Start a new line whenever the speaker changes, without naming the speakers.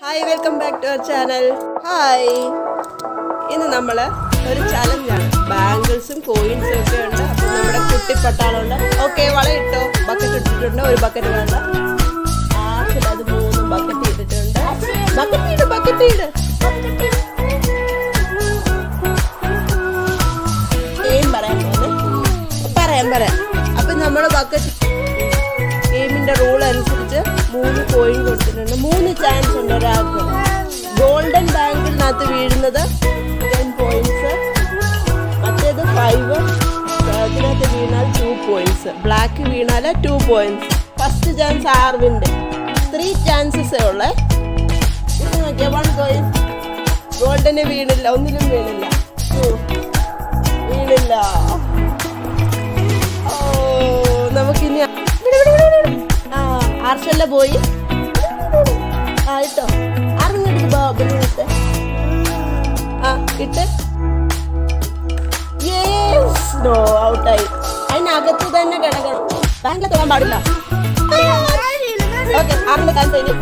Hi welcome back to our channel hi ഇന്ന് നമ്മൾ ഒരു ചലഞ്ചാണ് ബാംഗിൾസും കോയിൻസും ഒക്കെ ഉണ്ട് അപ്പം നമ്മുടെ കുട്ടി പട്ടാളുണ്ട് ഓക്കെ വളയിട്ടോ ബക്കറ്റ് ഇട്ടിട്ടുണ്ട് ഒരു ബക്കറ്റ് വേണ്ട ആസിൽ അത് മൂന്നും ബക്കറ്റ് ഇട്ടിട്ടുണ്ട് ബക്കറ്റ് ഇട് ബക്കറ്റ് ഇട് ഏം പറയാൻ പോകുന്നത് പറയാം പറയാം അപ്പം നമ്മൾ ബക്കറ്റ് ഗെയിമിന്റെ റൂൾ അനുസരിച്ച് മൂന്ന് കോയിൻ കൊടുത്തിട്ടുണ്ട് മൂന്ന് ചാൻസ് ഉണ്ട് ഒരാൾക്ക് ഗോൾഡൻ ബാങ്കിനകത്ത് വീഴുന്നത് ടെൻ പോയിന്റ്സ് മറ്റേത് ഫൈവ് അതിനകത്ത് വീണാൽ ടു പോയിന്റ്സ് ബ്ലാക്ക് വീണാൽ ടു പോയിന്റ്സ് ഫസ്റ്റ് ചാൻസ് ആർവിൻ്റെ ത്രീ ചാൻസസേ ഉള്ളേ ഇത് നോക്കിയാൽ വൺ കോയിൻ ഗോൾഡന് വീണില്ല ഒന്നിലും വീണില്ല Two. വീണില്ല ഓ നമുക്കിനി ആ ആർഷല്ല പോയി ആ ഇട്ടോ ആറിങ്ങോട്ട് ബലൂണിട്ട് ആ ഇട്ട് നോ ഔട്ടായി അതിനകത്ത് തന്നെ കിടക്കണം ബാങ്കിൽ തൊടാൻ പാടില്ല ഓക്കെ ആറിന്റെ കാലത്ത് ഇനി